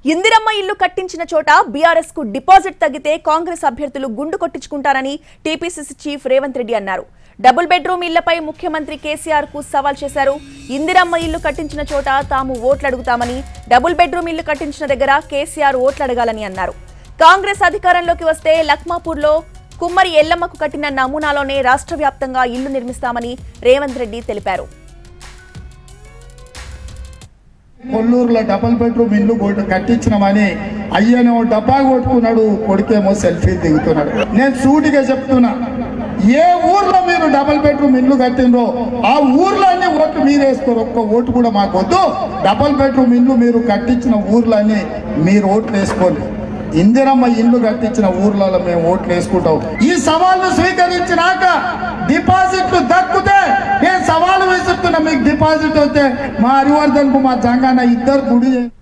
ఇందిరమ్మ ఇల్లు కట్టించిన చోట బీఆర్ఎస్ కు డిపాజిట్ తగ్గితే కాంగ్రెస్ అభ్యర్థులు గుండు కొట్టించుకుంటారని టీపీసీసీ చీఫ్ రేవంత్ రెడ్డి అన్నారు డబుల్ బెడ్రూమ్ ఇళ్లపై ముఖ్యమంత్రి కేసీఆర్ కు సవాల్ చేశారు ఇందిరమ్మ ఇల్లు కట్టించిన చోట తాము ఓట్లు అడుగుతామని డబుల్ బెడ్రూమ్ ఇల్లు కట్టించిన దగ్గర కేసీఆర్ ఓట్లు అడగాలని అన్నారు కాంగ్రెస్ అధికారంలోకి వస్తే లక్మాపూర్లో కుమ్మరి ఎల్లమ్మకు కట్టిన నమూనాలోనే రాష్ట్ర వ్యాప్తంగా ఇల్లు నిర్మిస్తామని రేవంత్ రెడ్డి తెలిపారు కొల్లూరులో డబుల్ బెడ్రూమ్ ఇల్లు కొట్టు కట్టించినామని అయ్యనేమో డబ్బా కొట్టుకున్నాడు కొడుకేమో సెల్ఫీ దిగుతున్నాడు నేను సూటిగా చెప్తున్నా ఏ ఊర్లో మీరు డబుల్ బెడ్రూమ్ ఇల్లు కట్టినరో ఆ ఊర్లోనే ఓట్లు మీరు వేసుకోరు ఒక్క ఓటు కూడా మాకు వద్దు డబుల్ బెడ్రూమ్ ఇల్లు మీరు కట్టించిన ఊర్లోనే మీరు ఓట్లు వేసుకోండి ఇందిరమ్మ ఇల్లు కట్టించిన ఊర్లలో మేము ఓట్లు వేసుకుంటాం ఈ సవాల్ను స్వీకరించినాక డిపాజిట్లు దక్కుతే నేను సవాలు విసురుతున్నా మీకు డిపాజిట్ వస్తే మా హరివర్ధన్ కు మా జంగాన ఇద్దరు గుడి